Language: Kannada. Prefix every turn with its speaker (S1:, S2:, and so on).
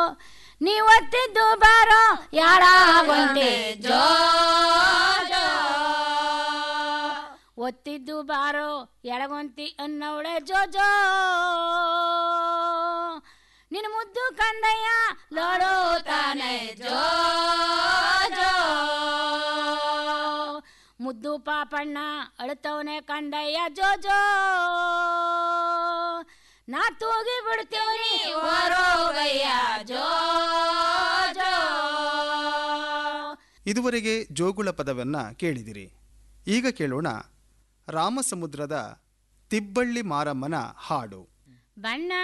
S1: ನೀವತ್ತಿದ್ದು ಬಾರೋ ಯಾಳಾಗೊಂತೆ ಜೋ ಜೋ ಒತ್ತಿದ್ದು ಬಾರೋ ಎಡಗೊಂತಿ ಅನ್ನವಳೆ ಜೋ ಜೋ ನಿನ್ನ ಮುದ್ದು ಕಂದಯ್ಯ ಲೋಡೋ ತಾನೆ ಜೋ ಜೋ ಮುದ್ದು ಪಾಪಣ್ಣ ಅಳುತ್ತವನೆ ಕಂದಯ್ಯ ಜೋ ಜೋ ನಾ ತೂಗಿ ಬಿಡ್ತೀವಿ ಹೊರೋಗಯ್ಯ ಜೋ ಜೋ
S2: ಇದುವರೆಗೆ ಜೋಗುಳ ಪದವನ್ನ ಕೇಳಿದಿರಿ ಈಗ ಕೇಳೋಣ ರಾಮಸಮುದ್ರದ ತಿಬ್ಬಳ್ಳಿ ಮಾರಮ್ಮನ ಹಾಡು
S1: ಬಣ್ಣ